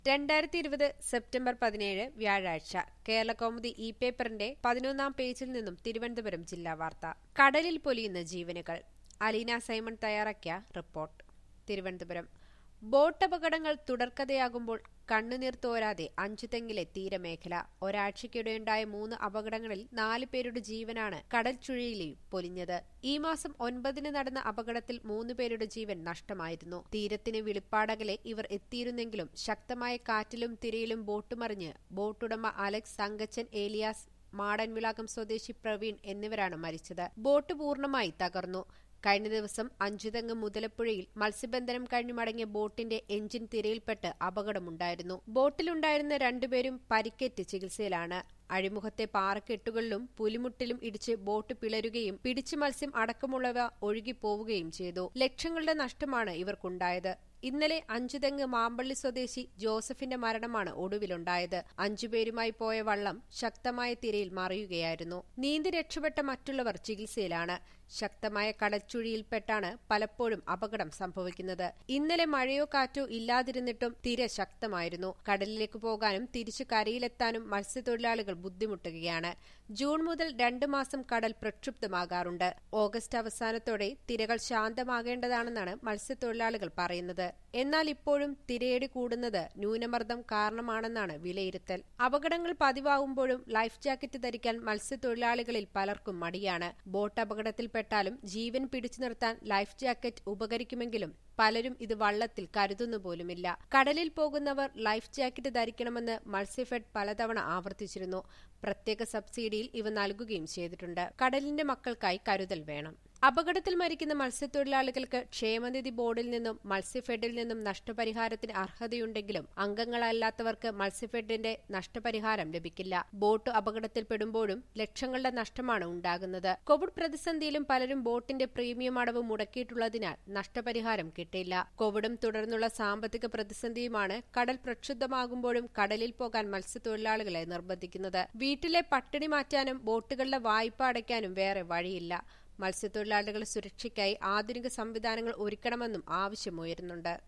രണ്ടായിരത്തി ഇരുപത് സെപ്റ്റംബർ പതിനേഴ് വ്യാഴാഴ്ച കേരളകൗമുദി ഇ പേപ്പറിന്റെ പതിനൊന്നാം പേജിൽ നിന്നും തിരുവനന്തപുരം ജില്ലാ വാർത്ത കടലിൽ പൊലിയുന്ന ജീവനുകൾ അലീന സൈമൺ തയ്യാറാക്കിയ റിപ്പോർട്ട് തിരുവനന്തപുരം ബോട്ട് അപകടങ്ങൾ തുടർക്കഥയാകുമ്പോൾ കണ്ണുനീർ തോരാതെ അഞ്ചുതെങ്ങിലെ തീരമേഖല ഒരാഴ്ചയ്ക്കിടെയുണ്ടായ മൂന്ന് അപകടങ്ങളിൽ നാല് പേരുടെ ജീവനാണ് കടൽ ചുഴിയിൽ പൊലിഞ്ഞത് ഈ മാസം ഒൻപതിന് നടന്ന അപകടത്തിൽ മൂന്ന് പേരുടെ ജീവൻ നഷ്ടമായിരുന്നു തീരത്തിന് വിളിപ്പാടകലെ ഇവർ എത്തിയിരുന്നെങ്കിലും ശക്തമായ കാറ്റിലും തിരയിലും ബോട്ട് മറിഞ്ഞ് ബോട്ടുടമ അലക്സ് തങ്കച്ചൻ ഏലിയാസ് മാടൻവിളാകം സ്വദേശി പ്രവീൺ എന്നിവരാണ് മരിച്ചത് ബോട്ട് പൂർണ്ണമായി തകർന്നു കഴിഞ്ഞ ദിവസം അഞ്ചുതെങ്ങ് മുതലപ്പുഴയിൽ മത്സ്യബന്ധനം കഴിഞ്ഞു മടങ്ങിയ ബോട്ടിന്റെ എഞ്ചിൻ തിരയിൽപ്പെട്ട് അപകടമുണ്ടായിരുന്നു ബോട്ടിലുണ്ടായിരുന്ന രണ്ടുപേരും പരിക്കേറ്റ് ചികിത്സയിലാണ് അഴിമുഖത്തെ പാറക്കെട്ടുകളിലും പുലിമുട്ടിലും ഇടിച്ച് ബോട്ട് പിളരുകയും പിടിച്ചു മത്സ്യം അടക്കമുള്ളവ ഒഴുകിപ്പോവുകയും ചെയ്തു ലക്ഷങ്ങളുടെ നഷ്ടമാണ് ഇവർക്കുണ്ടായത് ഇന്നലെ അഞ്ചുതെങ്ങ് മാമ്പള്ളി സ്വദേശി ജോസഫിന്റെ മരണമാണ് ഒടുവിലുണ്ടായത് അഞ്ചുപേരുമായി പോയ വള്ളം ശക്തമായ തിരയിൽ മറിയുകയായിരുന്നു നീന്തി രക്ഷപ്പെട്ട മറ്റുള്ളവർ ചികിത്സയിലാണ് ശക്തമായ കടൽച്ചുഴിയിൽപ്പെട്ടാണ് പലപ്പോഴും അപകടം സംഭവിക്കുന്നത് ഇന്നലെ മഴയോ കാറ്റോ ഇല്ലാതിരുന്നിട്ടും തിര ശക്തമായിരുന്നു കടലിലേക്ക് പോകാനും തിരിച്ചു കരയിലെത്താനും മത്സ്യത്തൊഴിലാളികൾ ബുദ്ധിമുട്ടുകയാണ് ജൂൺ മുതൽ രണ്ടു മാസം കടൽ പ്രക്ഷുബ്ധമാകാറുണ്ട് ഓഗസ്റ്റ് അവസാനത്തോടെ തിരകൾ ശാന്തമാകേണ്ടതാണെന്നാണ് മത്സ്യത്തൊഴിലാളികൾ പറയുന്നത് എന്നാൽ ഇപ്പോഴും തിരയടി കൂടുന്നത് ന്യൂനമർദ്ദം കാരണമാണെന്നാണ് വിലയിരുത്തൽ അപകടങ്ങൾ പതിവാകുമ്പോഴും ലൈഫ് ജാക്കറ്റ് ധരിക്കാൻ മത്സ്യത്തൊഴിലാളികളിൽ പലർക്കും മടിയാണ് ബോട്ട് അപകടത്തിൽപ്പെട്ടാലും ജീവൻ പിടിച്ചു നിർത്താൻ ലൈഫ് ജാക്കറ്റ് ഉപകരിക്കുമെങ്കിലും പലരും ഇത് വള്ളത്തിൽ കരുതുന്നു പോലുമില്ല കടലിൽ പോകുന്നവർ ലൈഫ് ജാക്കറ്റ് ധരിക്കണമെന്ന് മത്സ്യഫെഡ് പലതവണ ആവർത്തിച്ചിരുന്നു പ്രത്യേക സബ്സിഡിയിൽ ഇവ നൽകുകയും ചെയ്തിട്ടുണ്ട് കടലിന്റെ മക്കൾക്കായി കരുതൽ വേണം അപകടത്തിൽ മരിക്കുന്ന മത്സ്യത്തൊഴിലാളികൾക്ക് ക്ഷേമനിധി ബോർഡിൽ നിന്നും മത്സ്യഫെഡിൽ നിന്നും നഷ്ടപരിഹാരത്തിന് അർഹതയുണ്ടെങ്കിലും അംഗങ്ങളല്ലാത്തവർക്ക് മത്സ്യഫെഡിന്റെ നഷ്ടപരിഹാരം ലഭിക്കില്ല ബോട്ട് അപകടത്തിൽപ്പെടുമ്പോഴും ലക്ഷങ്ങളുടെ നഷ്ടമാണ് ഉണ്ടാകുന്നത് കോവിഡ് പ്രതിസന്ധിയിലും പലരും ബോട്ടിന്റെ പ്രീമിയം അടവ് മുടക്കിയിട്ടുള്ളതിനാൽ നഷ്ടപരിഹാരം കിട്ടില്ല കോവിഡും തുടർന്നുള്ള സാമ്പത്തിക പ്രതിസന്ധിയുമാണ് കടൽ പ്രക്ഷുബ്ധമാകുമ്പോഴും കടലിൽ പോകാൻ മത്സ്യത്തൊഴിലാളികളെ നിർബന്ധിക്കുന്നത് വീട്ടിലെ പട്ടിണി മാറ്റാനും ബോട്ടുകളുടെ വായ്പ അടയ്ക്കാനും വേറെ വഴിയില്ല മത്സ്യത്തൊഴിലാളികളുടെ സുരക്ഷയ്ക്കായി ആധുനിക സംവിധാനങ്ങൾ ഒരുക്കണമെന്നും ആവശ്യമുയരുന്നുണ്ട്